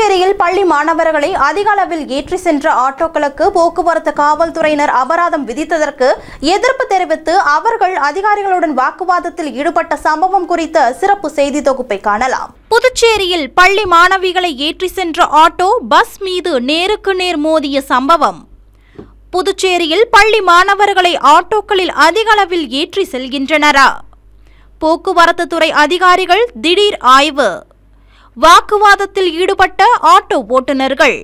புதுச்சேரியில் பள்ளி மாணவர்களை அதிக அளவில் ஏற்றி சென்ற ஆட்டோக்களுக்கு போக்குவரத்து காவல்துறையினர் அபராதம் விதித்ததற்கு எதிர்ப்பு தெரிவித்து அவர்கள் அதிகாரிகளுடன் வாக்குவாதத்தில் ஈடுபட்ட சம்பவம் குறித்த சிறப்பு செய்தி தொகுப்பை காணலாம் புதுச்சேரியில் பள்ளி மாணவிகளை ஏற்றி சென்ற ஆட்டோ பஸ் மீது நேருக்கு நேர் மோதிய சம்பவம் புதுச்சேரியில் பள்ளி மாணவர்களை ஆட்டோக்களில் அதிக அளவில் ஏற்றி செல்கின்றனரா போக்குவரத்து துறை அதிகாரிகள் திடீர் ஆய்வு வாக்குவாதத்தில் ஈடுபட்ட ஆட்டோ ஓட்டுநர்கள்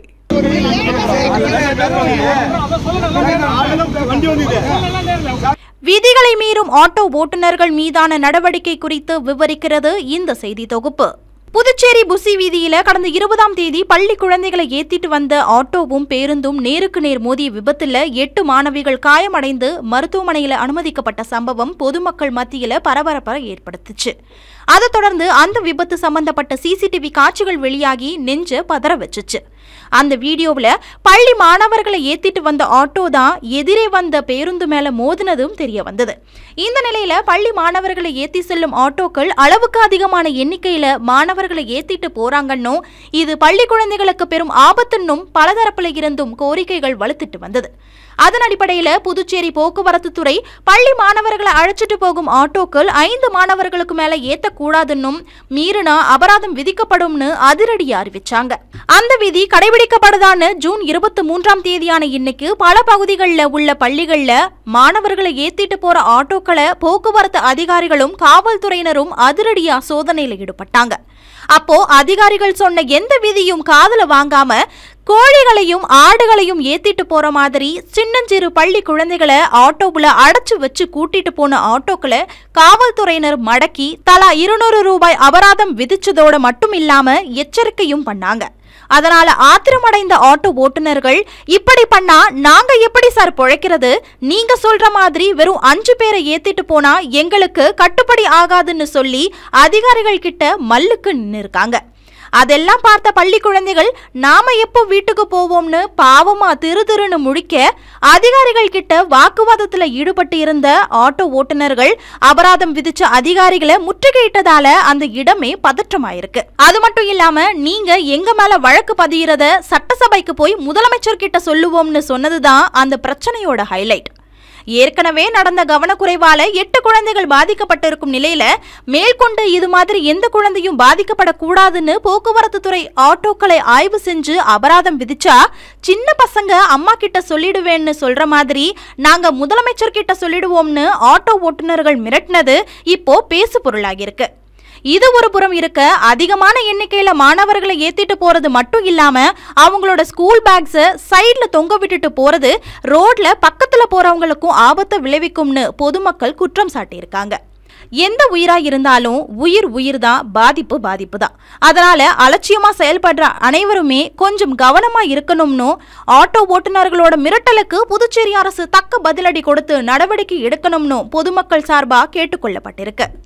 விதிகளை மீறும் ஆட்டோ ஓட்டுநர்கள் மீதான நடவடிக்கை குறித்து விவரிக்கிறது இந்த செய்தி தொகுப்பு புதுச்சேரி புசி வீதியில கடந்த இருபதாம் தேதி பள்ளி குழந்தைகளை ஏத்திட்டு வந்த ஆட்டோவும் பேருந்தும் நேருக்கு நேர் மோதிய விபத்துல எட்டு மாணவிகள் காயமடைந்து மருத்துவமனையில அனுமதிக்கப்பட்ட சம்பவம் பொதுமக்கள் மத்தியில பரபரப்பை ஏற்படுத்துச்சு அதைத் தொடர்ந்து அந்த விபத்து சம்பந்தப்பட்ட சிசிடிவி காட்சிகள் வெளியாகி நெஞ்ச பதற வச்சுச்சு அந்த வீடியோவில் பள்ளி மாணவர்களை ஏத்திட்டு வந்த ஆட்டோ தான் எதிரே வந்த பேருந்து மேல மோதினதும் தெரிய வந்தது இந்த நிலையில பள்ளி மாணவர்களை ஏத்தி செல்லும் ஆட்டோக்கள் அளவுக்கு அதிகமான எண்ணிக்கையில மாணவர்களை ஏத்திட்டு போறாங்கன்னும் இது பள்ளி குழந்தைகளுக்கு பெரும் ஆபத்துன்னும் பலதரப்புல இருந்தும் கோரிக்கைகள் வலுத்துட்டு வந்தது அதன் அடிப்படையில புதுச்சேரி போக்குவரத்து துறை பள்ளி மாணவர்களை அழைச்சிட்டு போகும் ஆட்டோக்கள் ஐந்து மாணவர்களுக்கு மேல ஏத்தக்கூடாதுன்னும் மீறினா அபராதம் விதிக்கப்படும்னு அதிரடி அறிவிச்சாங்க அந்த விதி கடைபிடிக்கப்படுதான்னு ஜூன் இருபத்தி மூன்றாம் தேதியான இன்னைக்கு பல பகுதிகளில் உள்ள பள்ளிகள்ல மாணவர்களை ஏத்திட்டு போற ஆட்டோக்களை போக்குவரத்து அதிகாரிகளும் காவல்துறையினரும் அதிரடியா சோதனையில ஈடுபட்டாங்க அப்போ அதிகாரிகள் சொன்ன எந்த விதியும் காதுல வாங்காம கோழிகளையும் ஆடுகளையும் ஏத்திட்டு போற மாதிரி சின்னஞ்சிறு பள்ளி குழந்தைகளை ஆட்டோவுல அடைச்சு வச்சு கூட்டிட்டு போன ஆட்டோக்களை காவல்துறையினர் மடக்கி தலா இருநூறு ரூபாய் அபராதம் விதிச்சதோட மட்டும் இல்லாம எச்சரிக்கையும் பண்ணாங்க அதனால ஆத்திரமடைந்த ஆட்டோ ஓட்டுநர்கள் இப்படி பண்ணா நாங்க எப்படி சார் பொழைக்கிறது நீங்க சொல்ற மாதிரி வெறும் அஞ்சு பேரை ஏத்திட்டு போனா எங்களுக்கு கட்டுப்படி ஆகாதுன்னு சொல்லி அதிகாரிகள் கிட்ட மல்லுக்கு நின்னு இருக்காங்க அதெல்லாம் பார்த்த பள்ளி குழந்தைகள் நாம எப்போ வீட்டுக்கு போவோம்னு பாவமா திரு திருன்னு முழிக்க அதிகாரிகள் கிட்ட வாக்குவாதத்துல ஈடுபட்டு இருந்த ஆட்டோ ஓட்டுநர்கள் அபராதம் விதிச்ச அதிகாரிகளை முற்றுகையிட்டதால அந்த இடமே பதற்றமாயிருக்கு அது மட்டும் இல்லாம நீங்க எங்க மேல வழக்கு பதிகிறத சட்டசபைக்கு போய் முதலமைச்சர் கிட்ட சொல்லுவோம்னு சொன்னதுதான் அந்த பிரச்சனையோட ஹைலைட் ஏற்கனவே நடந்த கவனக்குறைவால எட்டு குழந்தைகள் பாதிக்கப்பட்டிருக்கும் நிலையில மேற்கொண்டு இது மாதிரி எந்த குழந்தையும் பாதிக்கப்படக்கூடாதுன்னு போக்குவரத்து துறை ஆட்டோக்களை ஆய்வு செஞ்சு அபராதம் விதிச்சா சின்ன பசங்க அம்மா கிட்ட சொல்லிடுவேன்னு சொல்ற மாதிரி நாங்க முதலமைச்சர் கிட்ட சொல்லிடுவோம்னு ஆட்டோ ஓட்டுநர்கள் மிரட்டினது இப்போ பேசு பொருளாகியிருக்கு இது ஒரு புறம் இருக்க அதிகமான எண்ணிக்கையில மாணவர்களை ஏத்திட்டு போறது மட்டும் இல்லாம அவங்களோட ஸ்கூல் பேக்ஸ சைட்ல தொங்க விட்டுட்டு போறது ரோட்ல பக்கத்துல போறவங்களுக்கும் ஆபத்தை விளைவிக்கும்னு பொதுமக்கள் குற்றம் சாட்டியிருக்காங்க எந்த உயிரா இருந்தாலும் உயிர் உயிர் தான் பாதிப்பு பாதிப்பு தான் அதனால அலட்சியமா செயல்படுற அனைவருமே கொஞ்சம் கவனமா இருக்கணும்னு ஆட்டோ ஓட்டுநர்களோட மிரட்டலுக்கு புதுச்சேரி அரசு தக்க பதிலடி கொடுத்து நடவடிக்கை எடுக்கணும்னு பொதுமக்கள் சார்பா கேட்டுக்கொள்ளப்பட்டிருக்கு